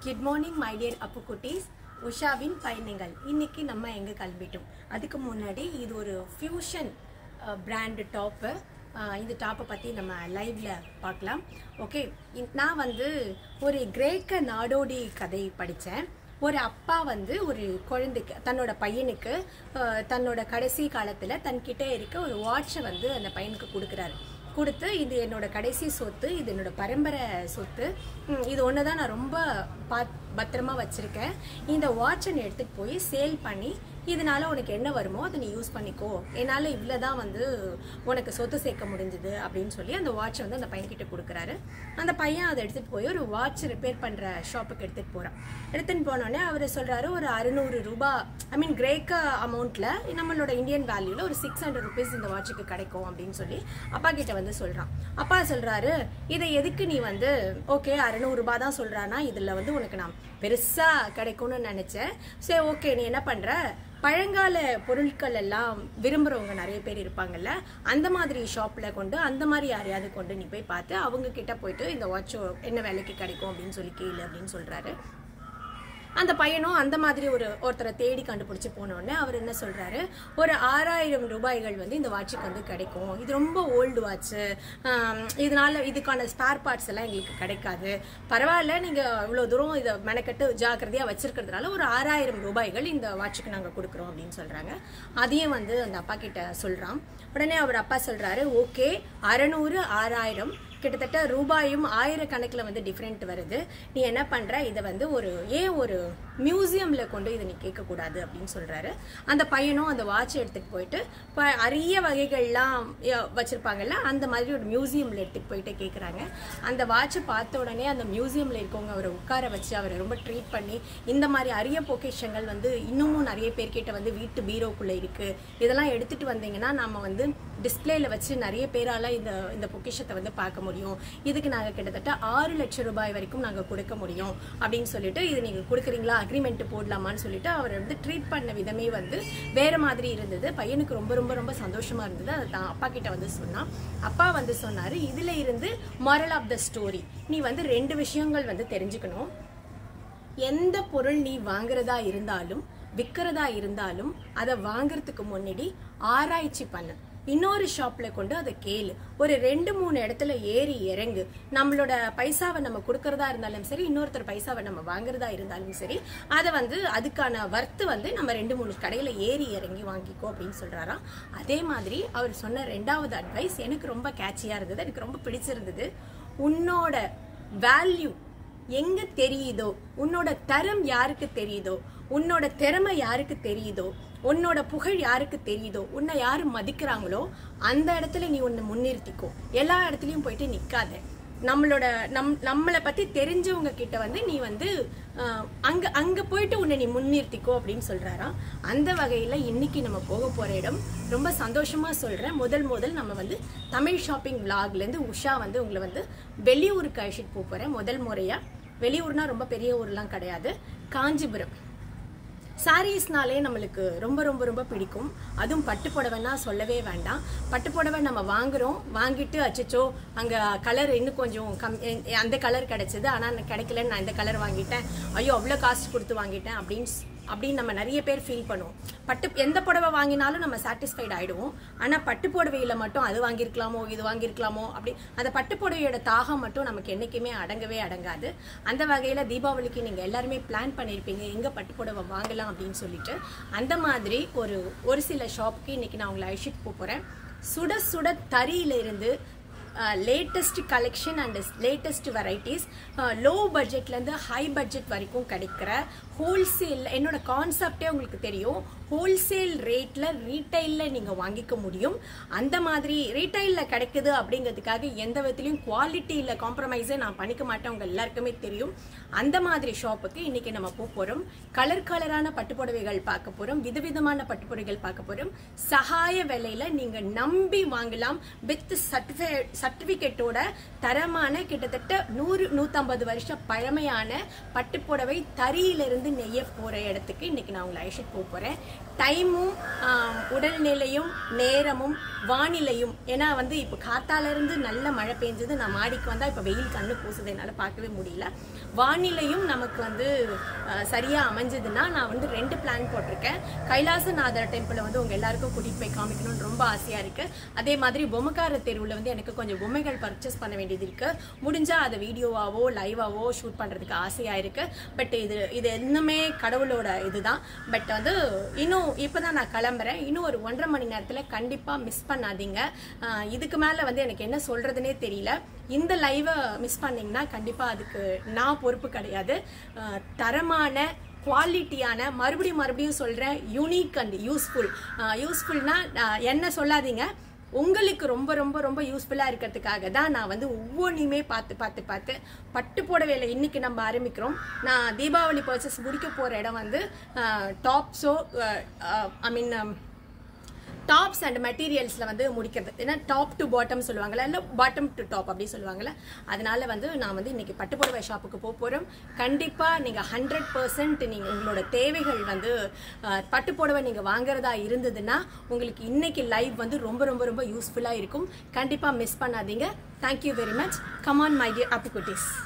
good morning my dear Appu குட்டீஸ் உஷாவின் பயணங்கள் இன்னைக்கு நம்ம எங்க கிளம்பிட்டோம் அதுக்கு முன்னாடி இது ஒரு ஃபியூஷன் பிராண்டு டாப்பு இந்த டாப்பை பற்றி நம்ம லைவ்ல பார்க்கலாம் ஓகே நான் வந்து ஒரு கிரேக்க நாடோடி கதை படித்தேன் ஒரு அப்பா வந்து ஒரு குழந்தைக்கு தன்னோட பையனுக்கு அஹ், தன்னோட கடைசி காலத்தில் தன்கிட்ட இருக்க ஒரு வாட்சை வந்து அந்த பையனுக்கு கொடுக்குறாரு கொடுத்து இது என்னோட கடைசி சொத்து இது என்னோட பரம்பரை சொத்து ம், இது ஒன்று தான் நான் ரொம்ப பாத் பத்திரமா வச்சிருக்கேன் இந்த வாட்சை நீ எடுத்துட்டு போய் சேல் பண்ணி இதனால உனக்கு என்ன வருமோ அதை நீ யூஸ் பண்ணிக்கோ என்னால் இவ்வளோ தான் வந்து உனக்கு சொத்து சேர்க்க முடிஞ்சுது அப்படின்னு சொல்லி அந்த வாட்சை வந்து அந்த பையன்கிட்ட கொடுக்குறாரு அந்த பையன் அதை எடுத்துகிட்டு போய் ஒரு வாட்ச் ரிப்பேர் பண்ணுற ஷாப்புக்கு எடுத்துகிட்டு போகிறான் எடுத்துகிட்டு போனோடனே அவர் சொல்கிறாரு ஒரு அறுநூறு ரூபாய் ஐ மீன் கிரேக்க அமௌண்ட்டில் நம்மளோட இந்தியன் வேல்யூவில் ஒரு சிக்ஸ் ஹண்ட்ரட் ருபீஸ் இந்த வாட்சுக்கு கிடைக்கும் அப்படின்னு சொல்லி அப்பா கிட்ட வந்து சொல்கிறான் அப்பா சொல்கிறாரு இதை எதுக்கு நீ வந்து ஓகே அறுநூறு ரூபாய் தான் சொல்கிறானா இதில் வந்து உனக்கு நான் பெருசாக கிடைக்கும்னு நினச்சேன் சரி ஓகே நீ என்ன பண்ணுற பழங்கால பொருட்கள் எல்லாம் விரும்புறவங்க நிறைய பேர் இருப்பாங்கல்ல அந்த மாதிரி ஷாப்ல கொண்டு அந்த மாதிரி யாரையாவது கொண்டு நீ போய் பார்த்து அவங்க கிட்ட போயிட்டு இந்த வாட்ச் என்ன விலைக்கு கிடைக்கும் அப்படின்னு சொல்லி கேளு அப்படின்னு சொல்றாரு அந்த பையனும் அந்த மாதிரி ஒரு ஒருத்தரை தேடி கண்டுபிடிச்சு போனோடனே அவர் என்ன சொல்றாரு ஒரு ஆறாயிரம் ரூபாய்கள் வந்து இந்த வாட்சுக்கு வந்து கிடைக்கும் இது ரொம்ப ஓல்டு வாட்ச்சு இதனால இதுக்கான ஸ்பேர் பார்ட்ஸ் எல்லாம் எங்களுக்கு கிடைக்காது பரவாயில்ல நீங்க இவ்வளவு தூரம் இதை மெனக்கட்டு ஜாக்கிரதையா வச்சிருக்கிறதுனால ஒரு ஆறாயிரம் ரூபாய்கள் இந்த வாட்சுக்கு நாங்க கொடுக்குறோம் அப்படின்னு சொல்றாங்க அதையும் வந்து அந்த அப்பா கிட்ட சொல்றான் உடனே அவர் அப்பா சொல்றாரு ஓகே அறநூறு ஆறாயிரம் கிட்டத்தட்ட ரூபாயும் ஆயிரக்கணக்கில் வந்து டிஃப்ரெண்ட் வருது நீ என்ன பண்ற இதை வந்து ஒரு ஏன் ஒரு மியூசியம்ல கொண்டு இதை நீ கேட்கக்கூடாது அப்படின்னு சொல்றாரு அந்த பையனும் அந்த வாட்ச் எடுத்துட்டு போயிட்டு இப்போ அரிய வகைகள்லாம் ய- வச்சிருப்பாங்கல்ல அந்த மாதிரி ஒரு மியூசியம்ல எடுத்துட்டு போயிட்டு கேட்குறாங்க அந்த வாட்சை பார்த்த உடனே அந்த மியூசியம்ல இருக்கவங்க அவரை உட்கார வச்சு அவரை ரொம்ப ட்ரீட் பண்ணி இந்த மாதிரி அரிய பொக்கிஷங்கள் வந்து இன்னமும் நிறைய பேர்கிட்ட வந்து வீட்டு பீரோக்குள்ள இருக்கு இதெல்லாம் எடுத்துட்டு வந்தீங்கன்னா நம்ம வந்து டிஸ்பிளேல வச்சு நிறைய பேரால இந்த இந்த பொக்கிஷத்தை வந்து பார்க்க முடியும் இதுக்கு நாங்க கிட்டத்தட்ட ஆறு லட்சம் ரூபாய் வரைக்கும் நாங்க கொடுக்க முடியும் அப்படின்னு சொல்லிட்டு இது நீங்க கொடுக்குறீங்களா அக்ரிமெண்ட் போடலாமான்னு சொல்லிட்டு அவர் வந்து ட்ரீட் பண்ண விதமே வந்து வேற மாதிரி இருந்தது பையனுக்கு ரொம்ப ரொம்ப ரொம்ப சந்தோஷமா இருந்தது அதை தான் அப்பா கிட்ட வந்து சொன்னான் அப்பா வந்து சொன்னாரு இதுல இருந்து moral ஆஃப் த ஸ்டோரி நீ வந்து ரெண்டு விஷயங்கள் வந்து தெரிஞ்சுக்கணும் எந்த பொருள் நீ வாங்குறதா இருந்தாலும் விற்கிறதா இருந்தாலும் அதை வாங்குறதுக்கு முன்னாடி ஆராய்ச்சி பண்ணு இன்னொரு ஷாப்ல கொண்டு அதை கேளு ஒரு ரெண்டு மூணு இடத்துல ஏறி இறங்கு நம்மளோட பைசாவை நம்ம கொடுக்கறதா இருந்தாலும் சரி இன்னொருத்தர் பைசாவை நம்ம வாங்குறதா இருந்தாலும் சரி அதை வந்து அதுக்கான வர்த்து வந்து நம்ம ரெண்டு மூணு கடையில ஏறி இறங்கி வாங்கிக்கோ அப்படின்னு சொல்றாராம் அதே மாதிரி அவர் சொன்ன ரெண்டாவது அட்வைஸ் எனக்கு ரொம்ப கேட்சியா இருந்தது எனக்கு ரொம்ப பிடிச்சிருந்தது உன்னோட வேல்யூ எங்க தெரியுதோ உன்னோட தரம் யாருக்கு தெரியுதோ உன்னோட திறமை யாருக்கு தெரியுதோ உன்னோட புகழ் யாருக்கு தெரியுதோ உன்னை யாரு மதிக்கிறாங்களோ அந்த இடத்துல நீ உன்னை முன்னிறுத்திக்கோ எல்லா இடத்துலயும் போயிட்டு நிக்காத நம்மளோட நம் நம்மளை பத்தி தெரிஞ்சவங்க கிட்ட வந்து நீ வந்து அஹ், அங்க அங்க போயிட்டு உன்னை நீ முன்னிறுத்திக்கோ அப்படின்னு சொல்றாராம் அந்த வகையில இன்னைக்கு நம்ம போக போற இடம் ரொம்ப சந்தோஷமா சொல்றேன் முதல் முதல் நம்ம வந்து தமிழ் ஷாப்பிங் vlogல இருந்து உஷா வந்து உங்களை வந்து வெளியூருக்கு அழைச்சிட்டு போக போறேன் முதல் முறையா வெளியூர்னா ரொம்ப பெரிய ஊர்லாம் கிடையாது காஞ்சிபுரம் சாரீஸ்னாலே நம்மளுக்கு ரொம்ப ரொம்ப ரொம்ப பிடிக்கும் அதுவும் பட்டு புடவைன்னா சொல்லவே வேண்டாம் பட்டு புடவை நம்ம வாங்குறோம் வாங்கிட்டு அச்சச்சோ அங்க கலர் இன்னும் கொஞ்சம் கம் எ- அந்த கலர் கிடைச்சது ஆனா எனக்கு கிடைக்கலன்னு நான் இந்த கலர் வாங்கிட்டேன் ஐயோ அவ்வளோ காசு கொடுத்து வாங்கிட்டேன் அப்படின்னு ஸ்- அப்படின்னு நம்ம நிறைய பேர் ஃபீல் பண்ணுவோம் பட்டு எந்த புடவை வாங்கினாலும் நம்ம சாட்டிஸ்ஃபைட் ஆயிடுவோம் ஆனா பட்டு புடவையில மட்டும் அது வாங்கியிருக்கலாமோ இது வாங்கியிருக்கலாமோ அப்படி அந்த பட்டு புடவையோட தாகம் மட்டும் நமக்கு என்னைக்குமே அடங்கவே அடங்காது அந்த வகையில தீபாவளிக்கு நீங்க எல்லாருமே பிளான் பண்ணியிருப்பீங்க எங்க பட்டு புடவை வாங்கலாம் அப்படின்னு சொல்லிட்டு அந்த மாதிரி ஒரு ஒரு சில ஷாப்க்கு இன்னைக்கு நான் உங்களை அழைச்சிட்டு போக போறேன் சுட சுட தறியில இருந்து latest collection and latest varieties low பட்ஜெட்லேருந்து ஹை பட்ஜெட் வரைக்கும் கிடைக்கிற ஹோல்சேல் என்னோட கான்செப்டே உங்களுக்கு தெரியும் ஹோல்சேல் ரேட்டில் ரீட்டைலில் நீங்கள் வாங்கிக்க முடியும் அந்த மாதிரி ரீட்டைலில் கிடைக்குது அப்படிங்கிறதுக்காக எந்த விதத்துலையும் குவாலிட்டியில் காம்ப்ரமைஸே நான் பண்ணிக்க மாட்டேன் உங்க எல்லாருக்குமே தெரியும் அந்த மாதிரி ஷாப்புக்கு இன்னைக்கு நம்ம போக போகிறோம் கலர் கலரான பட்டுப்புடவைகள் பார்க்க போகிறோம் விதவிதமான பட்டுப்புடவைகள் பார்க்க போகிறோம் சகாய விலையில நீங்கள் நம்பி வாங்கலாம் வித் சர்டிஃபை சர்டிபிகேட்டோட தரமான கிட்டத்தட்ட நூறு நூற்றம்பது வருஷம் பழமையான பட்டுப்புடவை தறியிலிருந்து நெய்ய போகிற இடத்துக்கு இன்னைக்கு நான் உங்களை அழைச்சிட்டு போக போகிறேன் டைமும் ஆம், உடல்நிலையும் நேரமும் வானிலையும் ஏன்னா வந்து இப்போ காத்தால இருந்து நல்ல மழை பெஞ்சது நான் மாடிக்கு வந்தால் இப்போ வெயில் கண்ணு பூசுது என்னால் பார்க்கவே முடியல வானிலையும் நமக்கு வந்து அஹ், சரியா அமைஞ்சதுன்னா நான் வந்து ரெண்டு பிளான் போட்டிருக்கேன் கைலாசநாதர் டெம்பிளை வந்து உங்க எல்லாருக்கும் கூட்டிட்டு போய் காமிக்கணும்னு ரொம்ப ஆசையா இருக்கு அதே மாதிரி பொம்மைக்கார தெருவில் வந்து எனக்கு கொஞ்சம் பொம்மைகள் பர்ச்சேஸ் பண்ண வேண்டியது இருக்கு முடிஞ்சா அதை வீடியோவாவோ லைவாவோ ஷூட் பண்றதுக்கு ஆசையா இருக்கு பட் இது இது இன்னுமே கடவுளோட இதுதான் பட் வந்து இன்னும் இப்பதான் நான் கிளம்புறேன் இன்னும் ஒரு ஒன்றரை மணி நேரத்துல கண்டிப்பா மிஸ் பண்ணாதீங்க ஆஹ் இதுக்கு மேல வந்து எனக்கு என்ன சொல்றதுனே தெரியல இந்த லைவை மிஸ் பண்ணீங்கன்னா கண்டிப்பா அதுக்கு நான் பொறுப்பு கிடையாது ஆஹ் தரமான குவாலிட்டியான மறுபடியும் மறுபடியும் சொல்றேன் யூனிக் அண்ட் யூஸ்ஃபுல் யூஸ்ஃபுல்னா என்ன சொல்லாதீங்க உங்களுக்கு ரொம்ப ரொம்ப ரொம்ப யூஸ்ஃபுல்லாக இருக்கிறதுக்காக தான் நான் வந்து ஒவ்வொன்றையுமே பார்த்து பார்த்து பார்த்து பட்டு புடவையில் இன்னைக்கு நம்ம ஆரம்பிக்கிறோம் நான் தீபாவளி பர்ச்சேஸ் முடிக்க போகிற இடம் வந்து டாப்ஸோ ஐ மீன் டாப்ஸ் அண்ட் மெட்டீரியல்ஸில் வந்து முடிக்கிறது ஏன்னா டாப் டு பாட்டம் சொல்லுவாங்கல்ல இல்லை பாட்டம் டு டாப் அப்படி சொல்லுவாங்கல்ல அதனால வந்து நான் வந்து இன்னைக்கு பட்டுப்புடவை ஷாப்புக்கு போக போகிறோம் கண்டிப்பாக நீங்கள் ஹண்ட்ரட் பர்சன்ட் நீங்கள் உங்களோட தேவைகள் வந்து அஹ், பட்டுப்புடவை நீங்கள் வாங்குறதா இருந்ததுன்னா உங்களுக்கு இன்னைக்கு லைவ் வந்து ரொம்ப ரொம்ப ரொம்ப யூஸ்ஃபுல்லாக இருக்கும் கண்டிப்பாக மிஸ் பண்ணாதீங்க thank you very much come on my dear அப்புக்குட்டீஸ்